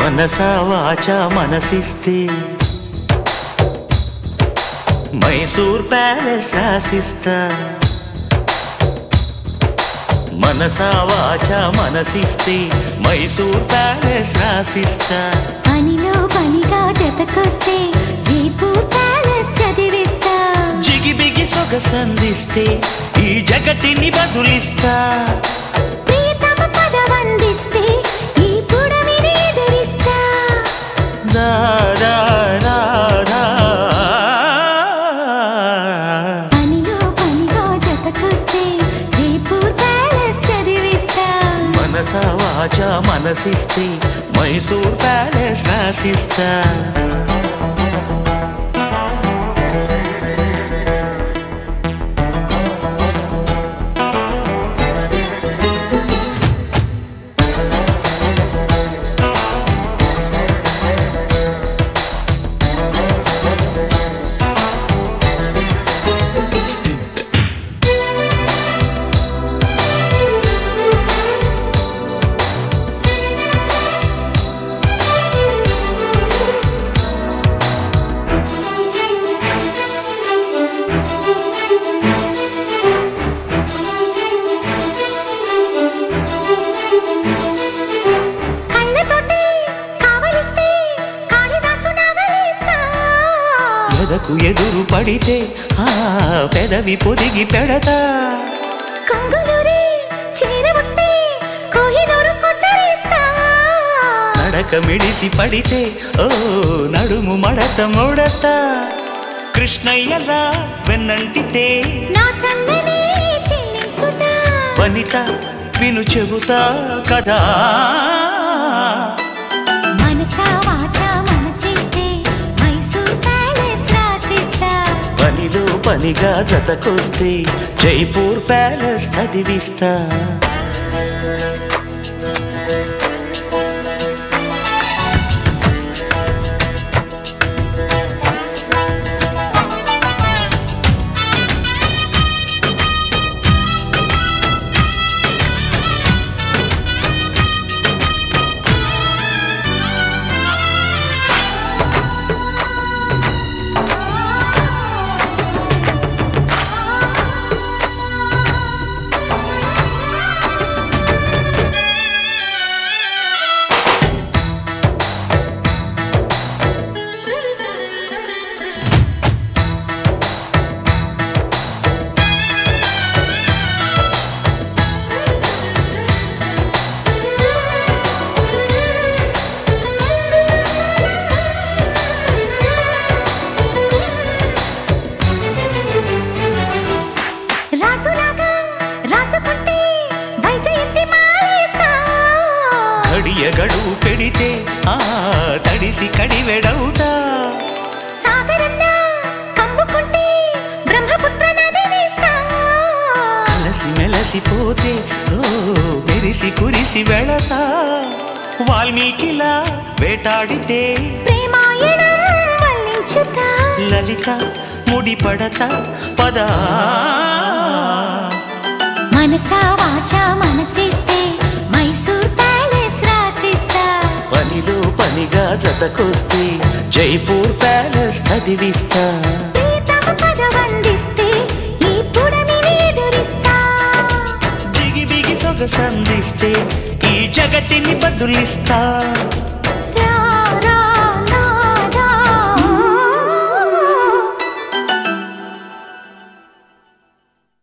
మనసా వాచ మనసిస్తే మైసూర్ ప్యాలెస్ రాసిస్తా మనసా వాచ మనసిస్తే మైసూర్ ప్యాలెస్ రాసిస్తా పనిలో పనిగా జతకొస్తే జైపూర్ ప్యాలెస్ చదివిస్తా జిగిబిగి సొగసందిస్తే ఈ జగతిని బదులిస్తా ప్రియతమ పదవందిస్తే ఈ పుడమిని ఎదురిస్తా దా, దా, దా, దా. పనిలో పనిగా జతకొస్తే జైపూర్ ప్యాలెస్ చదివిస్తా మనసా వాచ మనసిస్తే మైసూర్ ప్యాలెస్ రాసిస్తా కళ్ళతోటి కావలిస్తే కాళిదాసు నవలిస్తా ఎదకు ఎదురు పడితే ఆ పెదవి పొదిగి పెడతా కంగులూరి చేరవస్తే కోహినూరు కొసరిస్తా నడక మిడిసి పడితే ఓ నడుము మడత ముడత కృష్ణయ్యలా వెన్నంటితే నా చందని చెల్లించుతా వనిత విను చెబుతా కదా మనసా వాచా మనసిస్తే మైసూర్ ప్యాలెస్ రాసిస్తా పనిలో పనిగా జతకొస్తే జైపూర్ ప్యాలెస్ చదివిస్తా రాసులాగా రాసుకుంటే వైజయంతి మాలేస్తా కడియ గడువు పెడితే ఆ తడిసి కడివెడవుతా సాగరంలా కమ్ముకుంటే బ్రహ్మపుత్ర నదినిస్తా అలసి మెలసిపోతే ఓ మెరిసి కురిసి వెళతా వాల్మీకిలా వేటాడితే ప్రేమాయణం వల్లించుతా లలిత ముడిపడతా పదా మనసా వాచా మనసిస్తే మైసూర్ ప్యాలెస్ రాసిస్తా పనిలో పనిగా జతకొస్తే జైపూర్ ప్యాలెస్ చదివిస్తా ప్రియతమ పదవందిస్తే ఈ పుడమిని ఎదురిస్తా జిగి బిగి సొగసందిస్తే ఈ జగతిని బదులిస్తా